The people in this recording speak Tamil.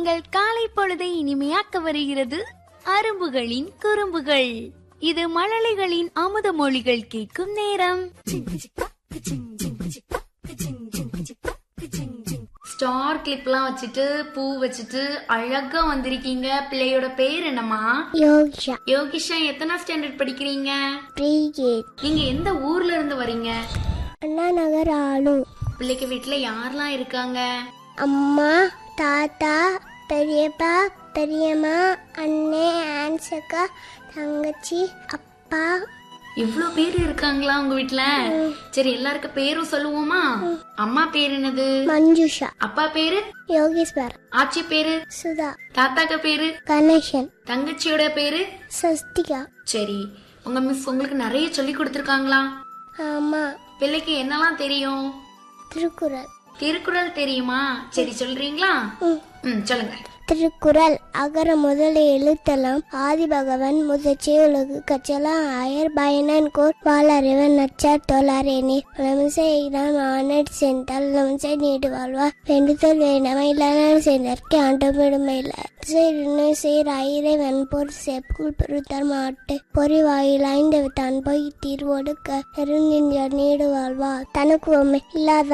உங்கள் காலை பொழுதை இனிமையாக்க வருகிறது அரும்புகளின் குறும்புகள் இது மழலைகளின் அமுத மொழிகள் கேட்கும் நேரம் ஸ்டார் கிளிப்லாம் வச்சுட்டு பூ வச்சுட்டு அழகா வந்திருக்கீங்க பிள்ளையோட பேர் என்னம்மா யோகிஷா யோகிஷா எத்தனை ஸ்டாண்டர்ட் படிக்கிறீங்க பிரிகேட் நீங்க எந்த ஊர்ல இருந்து வரீங்க அண்ணா நகர் ஆளு பிள்ளைக்கு வீட்டுல யாரெல்லாம் இருக்காங்க அம்மா தாத்தா பெரியப்பா பெரியம்மா அண்ணே ஆன்சக்கா தங்கச்சி அப்பா இவ்ளோ பேர் இருக்காங்களா உங்க வீட்ல சரி எல்லாருக்கும் பேரும் சொல்லுவோமா அம்மா பேர் என்னது மஞ்சுஷா அப்பா பேரு யோகேஸ்வர் ஆச்சி பேரு சுதா தாத்தாக்கு பேரு கணேசன் தங்கச்சியோட பேரு சஸ்திகா சரி உங்க மிஸ் உங்களுக்கு நிறைய சொல்லி கொடுத்துருக்காங்களா ஆமா பிள்ளைக்கு என்னெல்லாம் தெரியும் திருக்குறள் திருக்குறள் தெரியுமா சரி சொல்றீங்களா ம். ம் சொல்லுங்க திருக்குறள் அகர முதல எழுத்தலாம் ஆதி பகவன் முதச்சே உலகு கச்சலாம் அயர் பயனன் கோர் வாழறிவன் நச்சார் தோலாரேனே நமசை இதான் ஆனட் சென்றால் நமசை நீடு வாழ்வா வேண்டுதல் வேணாமை இல்லாத சேர்ந்தற்கு ஆண்டமிடுமை இல்லை சீர் சீர் ஐரை வன்போர் செப்புள் பெருத்தர் மாட்டு பொறி வாயிலாய்ந்து தான் போய் தீர்வோடு க நீடு வாழ்வா தனக்கு இல்லாத